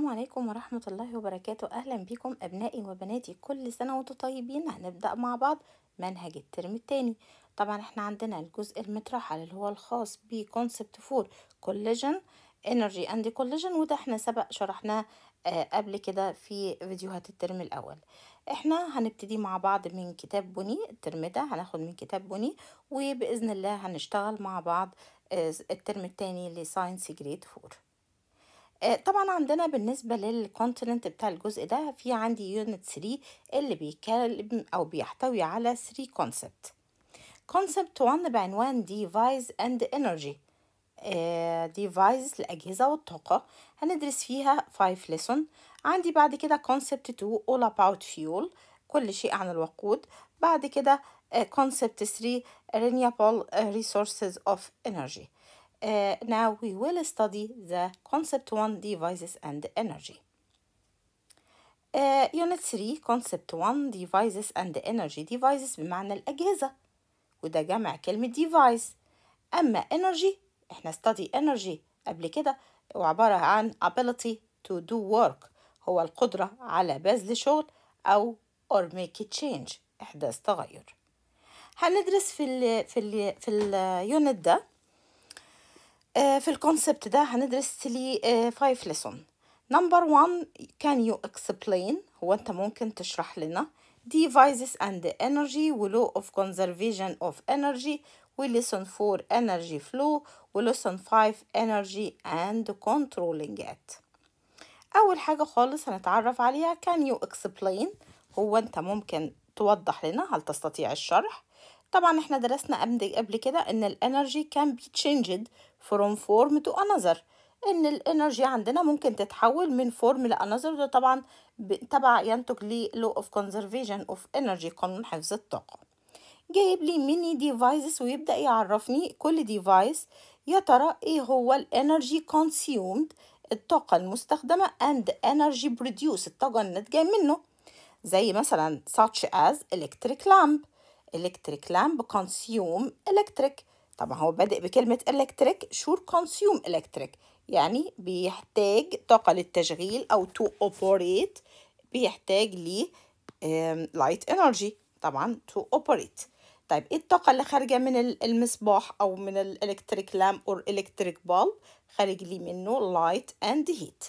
عليكم ورحمة الله وبركاته أهلا بكم أبنائي وبناتي كل سنة وانتم طيبين هنبدأ مع بعض منهج الترم التاني طبعا احنا عندنا الجزء المترحل اللي هو الخاص بكونسبت فور كوليجن انرجي اند كوليجن وده احنا سبق شرحناه آه قبل كده في فيديوهات الترم الأول احنا هنبتدي مع بعض من كتاب بني الترم ده هناخد من كتاب بني وبإذن الله هنشتغل مع بعض آه الترم التاني لساينس جريد فور آه، طبعا عندنا بالنسبة للكونتيننت بتاع الجزء ده في عندي يونت 3 اللي بيتكلم أو بيحتوي على 3 كونسبت كونسبت 1 بعنوان ديفايس اند انرجي ديفايس الأجهزة والطاقة هندرس فيها 5 lesson عندي بعد كده كونسبت 2 all about fuel كل شيء عن الوقود بعد كده كونسبت 3 renewable resources of energy Uh, now we will study the concept 1 devices and energy. Uh, unit 3 concept 1 devices and energy devices بمعنى الأجهزة وده جمع كلمة device أما energy احنا study energy قبل كده وعبارة عن ability to do work هو القدرة على بذل شغل أو or make a change إحداث تغير هندرس في ال في ال في اليونت ده في الكونسبت ده هندرس لي 5 lesson number one can you explain هو انت ممكن تشرح لنا devices and energy و law of conservation of energy و lesson 4 energy flow و lesson 5 energy and controlling it أول حاجة خالص هنتعرف عليها can you explain هو انت ممكن توضح لنا هل تستطيع الشرح طبعا احنا درسنا قبل كده ان الانرجي can be changed from form to another ان الانرجي عندنا ممكن تتحول من فورم لانذر ده طبعا تبع ينتج ل law of conservation of energy قانون حفظ الطاقة جايب لي ميني ديفايسز ويبدأ يعرفني كل ديفايس يا ترى ايه هو الانرجي consumed الطاقة المستخدمة and energy produced الطاقة الناتجة منه زي مثلا such as electric lamp electric lamp consume electric طبعا هو بادئ بكلمة electric sure consume electric يعني بيحتاج طاقة للتشغيل أو to operate بيحتاج ل light energy طبعا to operate طيب ايه الطاقة اللي خارجة من المصباح أو من الالكتريك لامب أو الكتريك bulb خارج لي منه light and heat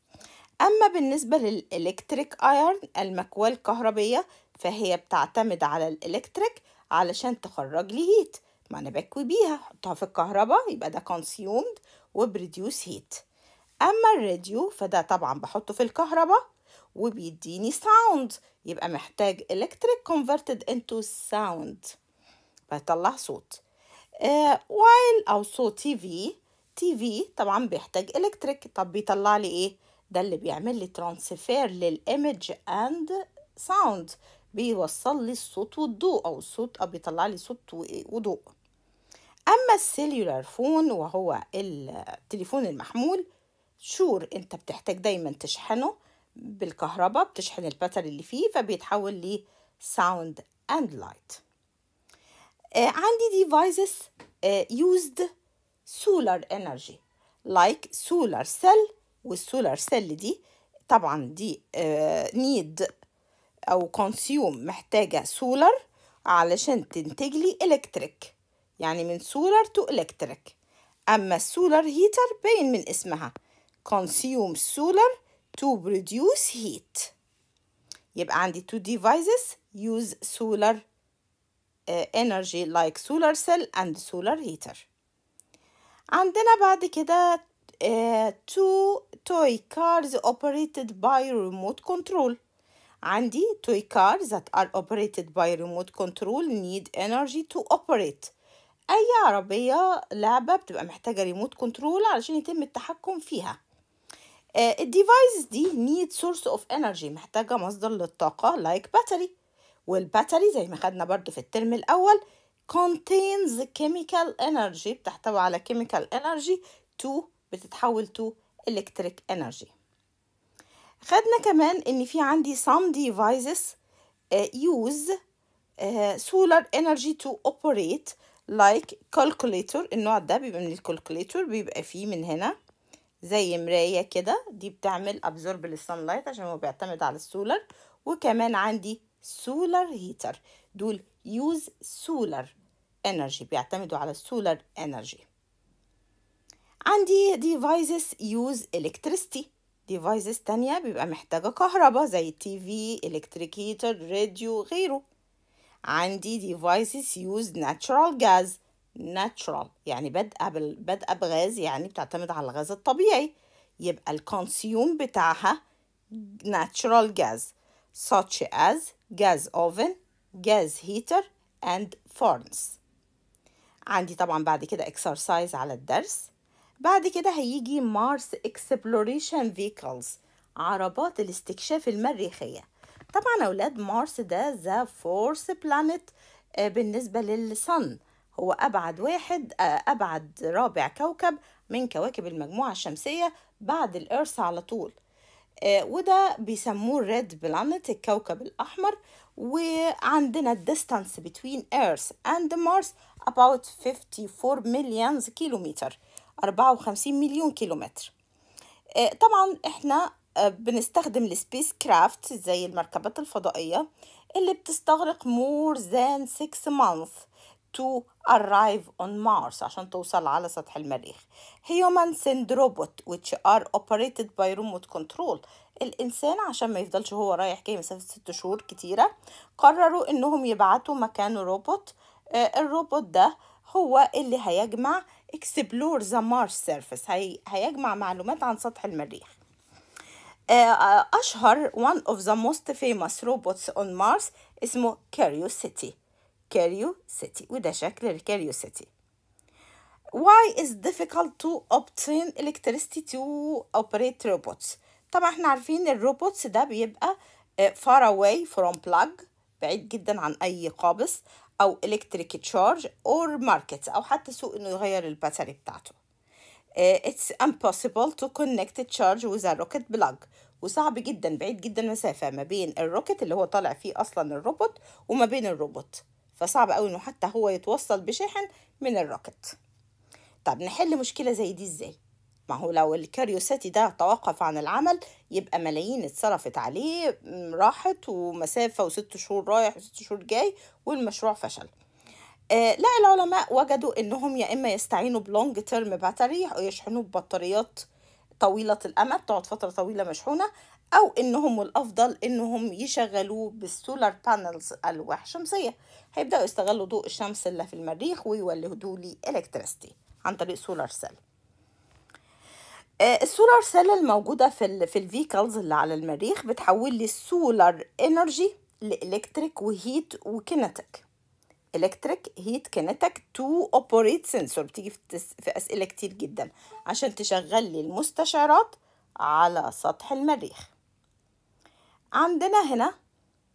أما بالنسبة للإلكتريك ايرن المكواة الكهربية فهي بتعتمد على الإلكتريك علشان تخرج لي هيت ما أنا بكوي بيها أحطها في الكهرباء يبقى ده consumed وبريديوس هيت أما الراديو فده طبعا بحطه في الكهرباء وبيديني ساوند يبقى محتاج electric converted into sound بيطلع صوت آه while أو صوت تي في تي في طبعا بيحتاج electric طب بيطلع لي إيه ده اللي بيعمل لي ترانسفير للإيمج أند ساوند بيوصل لي الصوت والضوء أو الصوت أو بيطلع لي صوت وضوء أما السيلولار فون وهو التليفون المحمول شور أنت بتحتاج دايما تشحنه بالكهرباء بتشحن الباتري اللي فيه فبيتحول ل sound and light آه عندي devices آه used solar energy like solar cell والسولار سيل دي طبعا دي نيد او كونسيوم محتاجه سولار علشان تنتج لي الكتريك يعني من سولار تو الكتريك اما السولار هيتر باين من اسمها consume solar to produce heat يبقى عندي two devices use solar uh, energy like solar cell and solar heater عندنا بعد كده Uh, two toy cars operated by remote control عندي toy cars that are operated by remote control need energy to operate أي عربية لعبة بتبقى محتاجة ريموت كنترول علشان يتم التحكم فيها uh, الديفايس دي need source of energy محتاجة مصدر للطاقة like battery والباتري زي ما خدنا برضو في الترم الأول contains chemical energy بتحتوي على chemical energy to بتتحول to electric energy خدنا كمان ان في عندي some devices uh, use uh, solar energy to operate like calculator النوع ده بيبقى من الكالكوليتور بيبقى فيه من هنا زي مراية كده دي بتعمل absorb للسانلايت عشان هو بيعتمد على السولر وكمان عندي سولار هيتر دول use solar energy بيعتمدوا على السولار energy عندي devices use electricity devices تانية بيبقى محتاجة كهرباء زي التي في electric heater راديو غيره عندي devices use natural gas natural يعني بادئة بال- بادئة بغاز يعني بتعتمد على الغاز الطبيعي يبقى الكونسيوم بتاعها natural gas such as gas oven gas heater and furnace عندي طبعا بعد كده exercise على الدرس بعد كده هيجي مارس exploration vehicles عربات الاستكشاف المريخية طبعا يا أولاد مارس ده ذا فورس بلانيت بالنسبة للصن هو أبعد واحد آه، أبعد رابع كوكب من كواكب المجموعة الشمسية بعد الإرث على طول آه، وده بيسموه ريد بلانت الكوكب الأحمر وعندنا الديستانس between Earth and Mars about 54 مليون كيلومتر 54 مليون كيلومتر آه، طبعا احنا آه، بنستخدم السبيس كرافت زي المركبات الفضائية اللي بتستغرق more than 6 months to arrive on Mars عشان توصل على سطح المريخ human send robot which are operated by remote control الإنسان عشان ما يفضلش هو رايح جاي مسافة ست شهور كتيرة قرروا إنهم يبعتوا مكانه روبوت آه، الروبوت ده هو اللي هيجمع explore the Mars surface هي هيجمع معلومات عن سطح المريخ آه، أشهر one of the most famous robots on Mars اسمه Curiosity Curiosity وده شكل الكيوريوسيتي Why is difficult to obtain electricity to operate robots طبعا احنا عارفين الروبوتس ده بيبقى آه، far away from plug بعيد جدا عن أي قابس أو electric charge or market أو حتى سوق إنه يغير الباتري بتاعته آه، it's impossible to connect a charge with a rocket plug وصعب جدا بعيد جدا مسافة ما بين الروكت اللي هو طالع فيه أصلا الروبوت وما بين الروبوت فصعب أوي إنه حتى هو يتوصل بشحن من الروكت طب نحل مشكلة زي دي ازاي؟ ما هو لو الكاريوساتي ده توقف عن العمل يبقى ملايين اتصرفت عليه م، راحت ومسافة وست شهور رايح وست شهور جاي والمشروع فشل آه لا العلماء وجدوا انهم يا اما يستعينوا بلونج تيرم باتري او يشحنوه ببطاريات طويلة الامد تقعد فترة طويلة مشحونة او انهم الافضل انهم يشغلوه بالسولار بانلز الواح شمسية هيبداوا يستغلوا ضوء الشمس اللي في المريخ ويولدوا لي الكتريستي عن طريق سولار سيل آه، السولار سيل الموجودة في ال في الفيكلز اللي على المريخ بتحول لي السولار انرجي لإلكتريك وهيت وكينيتيك إلكتريك هيت كينيتيك تو اوبريت سنسور بتيجي في, التس- في أسئلة كتير جدا عشان تشغل لي المستشعرات على سطح المريخ عندنا هنا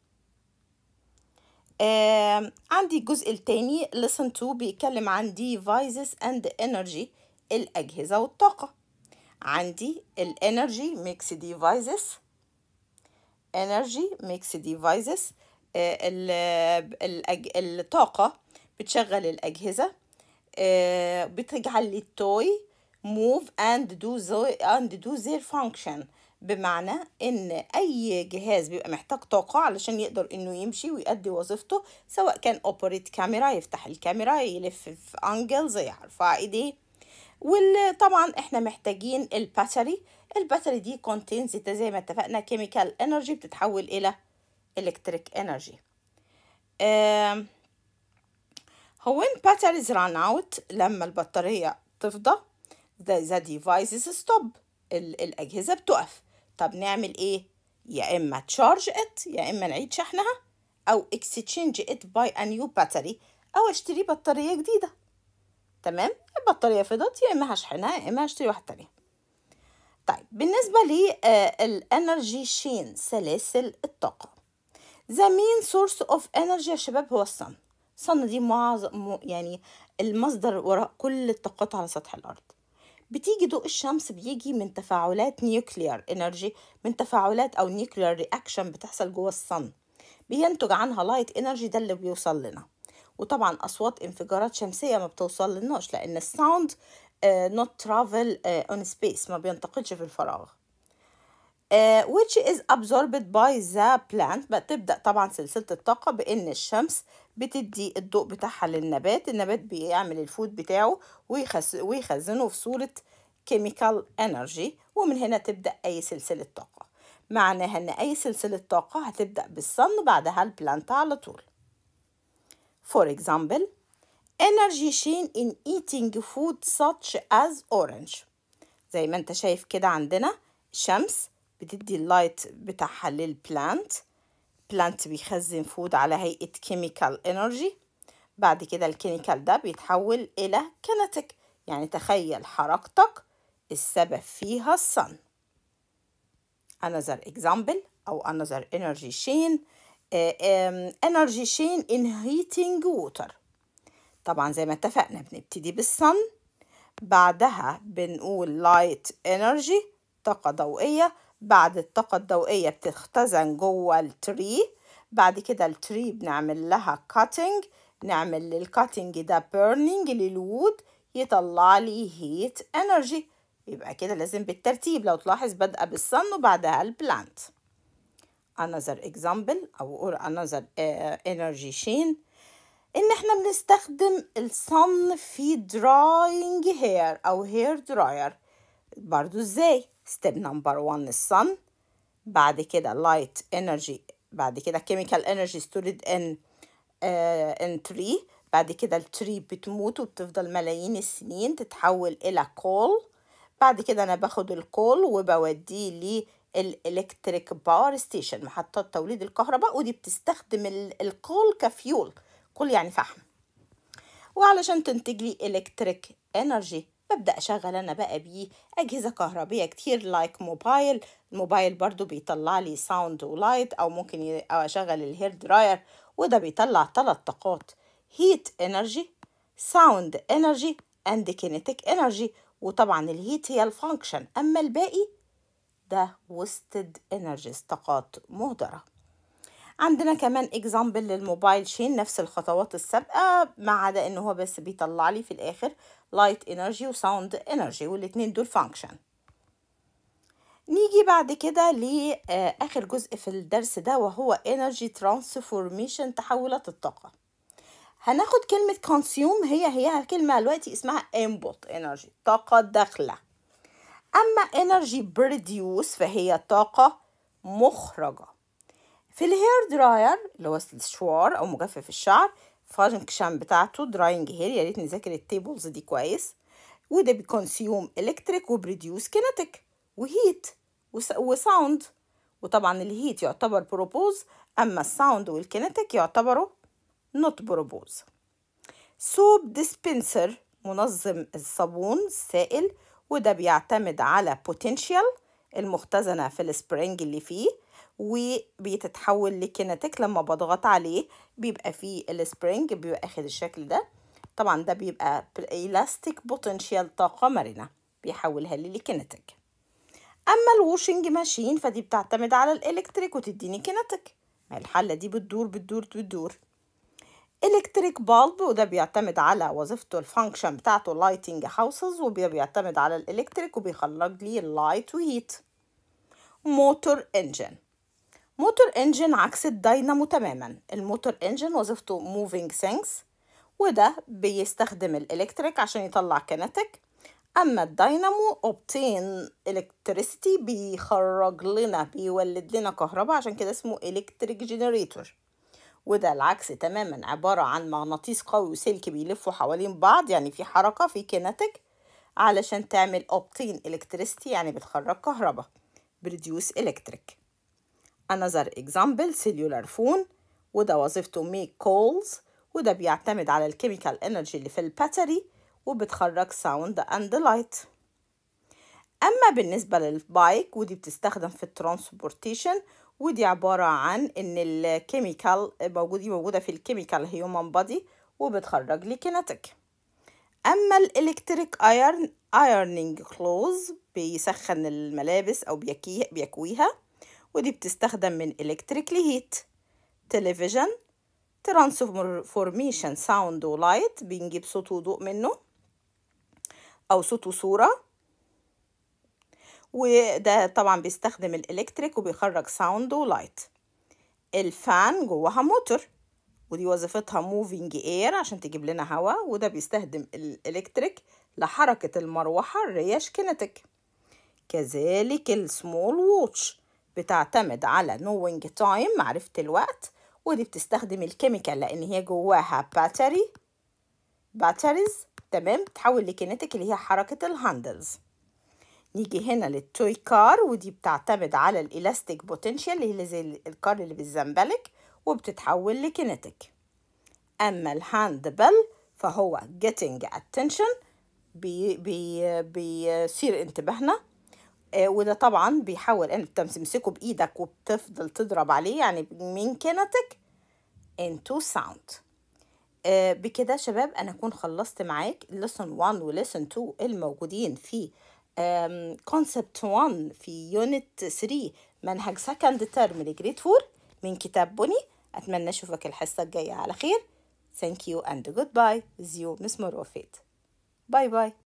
آم، عندي الجزء التاني listen to بيتكلم عن devices and energy الأجهزة والطاقة عندي الانرجي ميكس ديفايسز انرجي ميكس ديفايسز الطاقة بتشغل الأجهزة آه، بتجعل لي التوي move and do the and do their function بمعنى ان اي جهاز بيبقى محتاج طاقة علشان يقدر انه يمشي ويؤدي وظيفته سواء كان اوبريت كاميرا يفتح الكاميرا يلف في انجلز يرفع ايديه وطبعا احنا محتاجين الباتري الباتري دي contains زي ما اتفقنا chemical energy بتتحول الى electric energy آم، هو when batteries run out لما البطارية تفضى the, the devices stop ال- الأجهزة بتقف طب نعمل إيه؟ يا إما charge it يا إما نعيد شحنها أو exchange it by a new battery أو أشتري بطارية جديدة تمام البطارية فضت يا إما هشحنها يا إما هشتري واحدة تانية طيب بالنسبة للانرجي شين سلاسل الطاقة the main source of energy يا شباب هو الصن الصن دي معظم يعني المصدر وراء كل الطاقات على سطح الأرض بتيجي ضوء الشمس بيجي من تفاعلات نيوكليار انرجي من تفاعلات او نيوكليار رياكشن بتحصل جوه الصن بينتج عنها لايت انرجي ده اللي بيوصل لنا وطبعا اصوات انفجارات شمسيه ما بتوصل لناش لان الساوند uh, not travel uh, on space ما بينتقلش في الفراغ uh, which is absorbed by the plant بتبدأ طبعا سلسلة الطاقة بإن الشمس بتدي الضوء بتاعها للنبات النبات بيعمل الفود بتاعه ويخز... ويخزنه في صورة chemical energy ومن هنا تبدأ أي سلسلة طاقة معناها إن أي سلسلة طاقة هتبدأ بالصن بعدها البلانت على طول For example energy chain in eating food such as orange زي ما انت شايف كده عندنا شمس بتدي اللايت بتاعها للبلانت بلانت بيخزن فود على هيئة كيميكال انرجي بعد كده الكيميكال ده بيتحول إلى كينيتيك يعني تخيل حركتك السبب فيها الصن another example أو another energy chain uh, um, energy chain in heating water طبعا زي ما اتفقنا بنبتدي بالصن بعدها بنقول light energy طاقة ضوئية بعد الطاقة الضوئية بتختزن جوه التري بعد كده التري بنعمل لها cutting نعمل للكاتنج ده burning للوود يطلع لي heat energy يبقى كده لازم بالترتيب لو تلاحظ بادئة بالصن وبعدها البلانت another example أو another uh, energy chain إن إحنا بنستخدم الصن في drying hair أو hair dryer برضو إزاي step number one الصن بعد كده light energy بعد كده chemical energy stored in uh, in tree بعد كده التري بتموت وبتفضل ملايين السنين تتحول إلى كول بعد كده أنا باخد الكول وبوديه لي الالكتريك باور ستيشن محطات توليد الكهرباء ودي بتستخدم الكول كفيول كول يعني فحم وعلشان تنتج لي الكتريك انرجي ببدأ أشغل أنا بقى بيه أجهزة كهربية كتير لايك موبايل الموبايل برضو بيطلع لي ساوند ولايت أو ممكن أو أشغل الهير دراير وده بيطلع ثلاث طاقات هيت انرجي ساوند انرجي اند كينيتيك انرجي وطبعا الهيت هي الفانكشن أما الباقي ده وستد انرجيز طاقات مهدرة عندنا اكزامبل اكزامبل للموبايل شين نفس الخطوات السابقة ما عدا ان هو بس بيطلع لي في الاخر لايت انرجي وساوند انرجي والاتنين دول فانكشن نيجي بعد كده لآخر جزء في الدرس ده وهو انرجي ترانسفورميشن تحولات الطاقة هناخد كلمة consume هي هي كلمة دلوقتي اسمها input energy طاقة داخلة أما energy produce فهي طاقة مخرجة في الهير دراير اللي هو الشوار أو مجفف الشعر فانكشن بتاعته دراينج هير يا ريت نذاكر التيبلز دي كويس وده بيكونسيوم الكتريك وبريديوس كينيتيك وهيت وساوند وطبعا الهيت يعتبر بروبوز أما الساوند والكينيتيك يعتبروا not بروبوز سوب ديسبنسر منظم الصابون السائل وده بيعتمد على potential المختزنة في السبرينج اللي فيه وبيتتحول لكينيتيك لما بضغط عليه بيبقى فيه السبرينج بيبقى اخد الشكل ده طبعا ده بيبقى elastic potential طاقة مرنة بيحولها لي لكينيتيك اما الواشنج ماشين فدي بتعتمد على الالكتريك وتديني كينيتيك الحلة دي بتدور بتدور بتدور الكتريك بالب وده بيعتمد على وظيفته الفانكشن بتاعته لايتنج هاوسز وبيعتمد على الالكتريك وبيخرج لي اللايت وهيت موتور انجن موتور انجن عكس الداينامو تماما الموتور انجن وظيفته موفينج ثينجز وده بيستخدم الالكتريك عشان يطلع كينيتيك اما الداينامو اوبتين الكتريستي بيخرج لنا بيولد لنا كهرباء عشان كده اسمه الكتريك جنريتور وده العكس تماما عبارة عن مغناطيس قوي وسلك بيلفوا حوالين بعض يعني في حركة في كيناتيك علشان تعمل اوبتين الكتريستي يعني بتخرج كهرباء بريديوس الكتريك another example cellular phone وده وظيفته make calls وده بيعتمد على الكيميكال انرجي اللي في الباتري وبتخرج ساوند اند لايت اما بالنسبه للبايك ودي بتستخدم في الترانسبورتيشن ودي عبارة عن إن الكيميكال موجودة موجودة في الكيميكال هيومن بودي وبتخرج لي كينيتيك أما الإلكتريك ايرن ايرنينج كلوز بيسخن الملابس أو بيكيه بيكويها ودي بتستخدم من إلكتريك لهيت تلفزيون ترانسفورميشن ساوند ولايت بنجيب صوت وضوء منه أو صوت وصورة وده طبعا بيستخدم الإلكتريك وبيخرج ساوند ولايت الفان جواها موتور ودي وظيفتها موفينج اير عشان تجيب لنا هواء وده بيستخدم الإلكتريك لحركة المروحة الريش كينيتيك كذلك السمول ووتش بتعتمد على knowing time معرفة الوقت ودي بتستخدم الكيميكال لأن هي جواها باتري باتريز تمام تحول لكينيتيك اللي هي حركة الهاندلز نيجي هنا للتوي كار ودي بتعتمد على الإلاستيك بوتنشال اللي هي زي الكار اللي بالزنبلك وبتتحول لكينيتيك أما الهاند بل فهو getting attention بي بي بيصير انتباهنا آه وده طبعا بيحول انت تمسكه بايدك وبتفضل تضرب عليه يعني من كينتك into sound آه بكده شباب انا اكون خلصت معاك lesson 1 و lesson 2 الموجودين في concept 1 في unit 3 منهج second term لجريد 4 من كتاب بني اتمنى اشوفك الحصه الجايه على خير thank you and goodbye with you miss مروه فات باي باي